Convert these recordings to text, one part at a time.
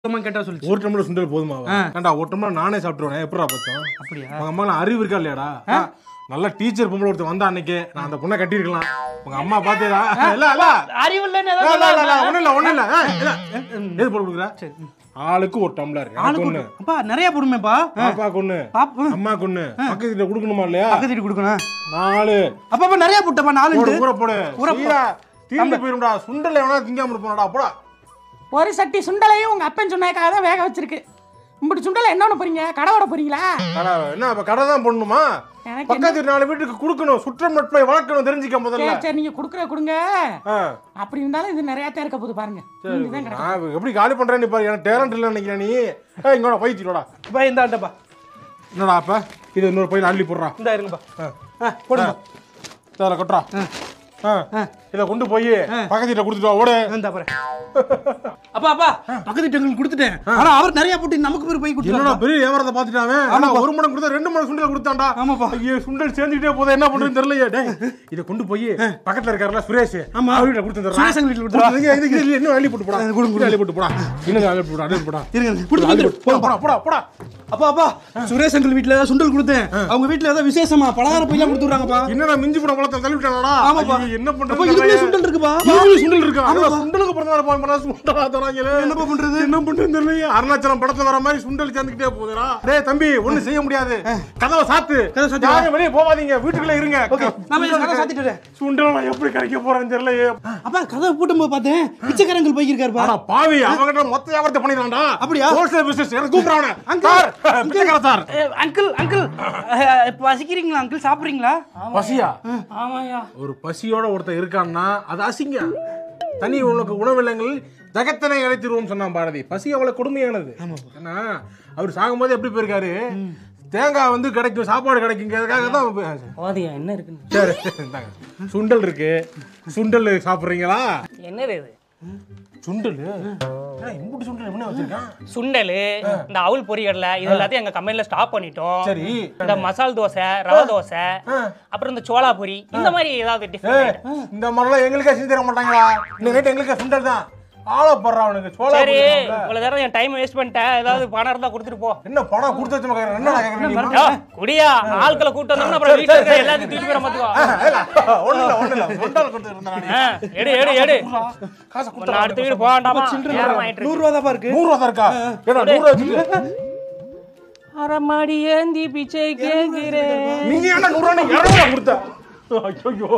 சுத்தமா கேட்டா சொல்லிச்சு ஒரு டம்ளர் சுண்டல் போதுமா ஏன்டா ஒரு டம்ளர் நானே சாப்பிட்டுருவேன் எப்படா பார்த்தோம் அப்படியா உங்க அம்மா அறிவு இருக்கா இல்லையாடா நல்ல டீச்சர் பொம்பளை ஒருத்தர் வந்தா அன்னைக்கு நான் அந்த பொண்ணை கட்டியிருக்கலாம் உங்க அம்மா பாத்தீங்களா இல்ல இல்ல அறிவு இல்லைன்னு இல்ல, ஏதாவது இல்ல, இல்ல, ஒண்ணும் இல்ல ஒண்ணும் இல்ல ஏய், இல்ல, எது போட்டு கொடுக்குற ஆளுக்கு ஒரு டம்ளர் எனக்கு ஒண்ணு அப்பா நிறைய போடுமேப்பா பாப்பாக்கு ஒண்ணு பாப் அம்மாக்கு ஒண்ணு பக்கத்து வீட்டுல கொடுக்கணுமா இல்லையா பக்கத்து வீட்டு கொடுக்கணும் நாலு அப்பா அப்பா நிறைய போட்டப்பா நாலு போடு ஊற போடு சீரா தீர்ந்து போயிரும்டா சுண்டல் எவனா திங்காம இருப்பானடா போடா ஒரு சட்டி சுண்டலையும் உங்க அப்பன் சொன்னதுக்காக தான் வேக வச்சிருக்கு இப்படி சுண்டலை என்ன பண்ண போறீங்க கடை விட போறீங்களா கடை என்ன இப்ப கடை தான் போடணுமா எனக்கு பக்கத்து வீட்டு நாலு வீட்டுக்கு கொடுக்கணும் சுற்றம் நட்பை வளர்க்கணும் தெரிஞ்சுக்க முதல்ல சரி சரி நீங்க குடுக்குற கொடுங்க ஆ, அப்படி இருந்தாலும் இது நிறைய தான் இருக்க போகுது பாருங்க சரி. இதுதான் கிடைக்கும். நான் எப்படி காலி பண்றேன்னு பாரு எனக்கு டேலண்ட் இல்லைன்னு நினைக்கிறேன் நீ ஏய் இங்கோட பைத்தியோடா அப்பா இந்தாண்டப்பா என்னடா அப்ப இது இன்னொரு பையில அள்ளி போடுறா இந்தா இருங்கப்பா ஆ போடுங்க அதில் கொட்டுறா ஆ இதை கொண்டு போய் பக்கத்து வீட்டில் கொடுத்துட்டு வா ஓடு இந்தா பாரு அப்பா அப்பா பக்கத்து வீட்டுங்களுக்கு கொடுத்துட்டேன் ஆனா அவர் நிறைய போட்டு நமக்கு பேர் போய் என்னடா கொடுத்துருவாங்க பெரிய வியாபாரத்தை பார்த்துட்டாவே ஆனா ஒரு மடம் கொடுத்தா ரெண்டு மடம் சுண்டல் கொடுத்தான்டா ஆமாப்பா. ஐயோ சுண்டல் சேர்ந்துட்டே போதா என்ன பண்றதுன்னு தெரியலையே டேய் இதை கொண்டு போய் பக்கத்துல இருக்காருல சுரேஷ் ஆமா. அவர் வீட்டுல கொடுத்து சுரேஷ் அங்க வீட்டுல கொடுத்துடா. இன்னும் அள்ளி போட்டு போடா கொடுங்க, கொடுங்க. அள்ளி போட்டு போடா இன்னும் அள்ளி போட்டு அள்ளி போடா இருங்க கொடுத்து அள்ளி கொடுத்து போட்டு போடா போடா போடா அப்பா அப்பா சுரேஷ் அங்கிள் வீட்ல ஏதாவது சுண்டல் கொடுத்தேன் அவங்க வீட்ல ஏதாவது விசேஷமா பலகார பையெல்லாம் கொடுத்துறாங்கப்பா என்னடா மிஞ்சி போட பழத்தை தள்ளி விட்டானடா ஆமாப்பா. ஐயோ, என்ன அப்பா, பண்றது இதுலயே சுண்டல் இருக்குப்பா. இதுலயே சுண்டல் இருக்கா ஆமாப்பா. ஆனா சுண்டலுக்கு பிறந்த நாள் பண்ணா சுண்டலா தராங்களே என்னப்பா பண்றது? என்ன பண்றது தெரியலையே அருணாச்சலம் படத்துல வர மாதிரி சுண்டல் சேர்ந்துக்கிட்டே போகுதுடா டேய் தம்பி ஒண்ணு செய்ய முடியாது கதவை சாத்து கதவை சாத்து. யாரும் வெளியே போகாதீங்க வீட்டுக்குள்ள இருங்க நான் போய் கதவை சாத்திட்டு வரேன். சுண்டல் நான் எப்படி கிடைக்க போறேன்னு தெரியலையே அப்பா கதவை பூட்டும்போது பார்த்தேன் பிச்சைக்காரங்கள் போய்க்கிருக்காருப்பா ஆனா பாவி அவங்கிட்ட மொத்த வியாபாரத்தை பண்ணிடலாம்டா அப்படியா? ஹோல்சேல் பிசினஸ் எனக்கு கூப்பிடுறானே சார் பிச்சைக்கார சார் அங்கிள் அங்கிள் பசிக்கிறீங்களா அங்கிள் சாப்பிடுறீங்களா பசியா ஆமாயா ஒரு பசியோட ஒருத்தன் இருக்கான்னா அது அசிங்கம் தனி உனக்கு உணவில்லங்கள் ஜகத்தனை அழைத்திருவோம் சொன்னான் பாரதி பசி அவ்வளவு கொடுமையானது ஏன்னா அவர் சாகும்போது எப்படி போயிருக்காரு தேங்காய் வந்து கிடைக்கும் சாப்பாடு கிடைக்குங்கிறதுக்காக தான் போதியா என்ன இருக்குன்னு சரி இந்தாங்க. சுண்டல் இருக்கு சுண்டல் சாப்பிட்றீங்களா என்னது இது சுண்டல் ஏன்னா, இம்புட்டு சுண்டல் என்ன வச்சிருக்கான் சுண்டல் இந்த அவுல் பொரியல்ல இது எல்லாத்தையும் எங்க கம்பெனில ஸ்டாப் பண்ணிட்டோம் சரி இந்த மசால் தோசை ரவை தோசை அப்புறம் இந்த சோளா பொரி இந்த மாதிரி ஏதாவது ஏய், டிஃபரெண்ட் இந்த மாதிரிலாம் எங்களுக்கே செஞ்சு தர மாட்டாங்களா இந்த நைட் எங்களுக்கு சுண்டல் தான் ஆளப்படுறா அவனுக்கு சோளா சரி போடுறான்ல. இவ்வளவு நேரம் என் டைம் வேஸ்ட் பண்ணிட்டேன் ஏதாவது பணம் இருந்தா கொடுத்துட்டு போ என்ன பணம் கொடுத்து வச்சு கேக்குறேன் என்ன கேக்குறேன் யோ, குடியா ஆட்களை கூட்டு வந்தோம்னா அப்புறம் வீட்டுல இருக்கிற எல்லாத்தையும் தூக்கி போய் பாத்துக்கோ ஒண்ணு இல்ல ஒண்ணு இல்ல சுண்டல் கொடுத்து இருந்தா ஆ, எடு எடு எடு காசு நான் அடுத்த வீடு போக வேண்டாமா நேரம் ஆயிட்டு இருக்கு. நூறு ரூபா தான் இருக்கு நூறு ரூபா தான் இருக்கா ஏன்னா நூறு ரூபா வச்சுட்டு அரைமாடி ஏந்தி பிச்சை கேட்கிறேன் நீங்க என்ன நூறு ரூபா இருநூறு ரூபா கொடுத்த ஐயோ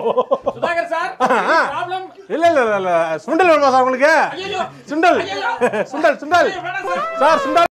இல்ல இல்ல இல்ல இல்ல சுண்டல் வேணுமா சார் உங்களுக்கு சுண்டல் சுண்டல் சுண்டல் சார் சுண்டல்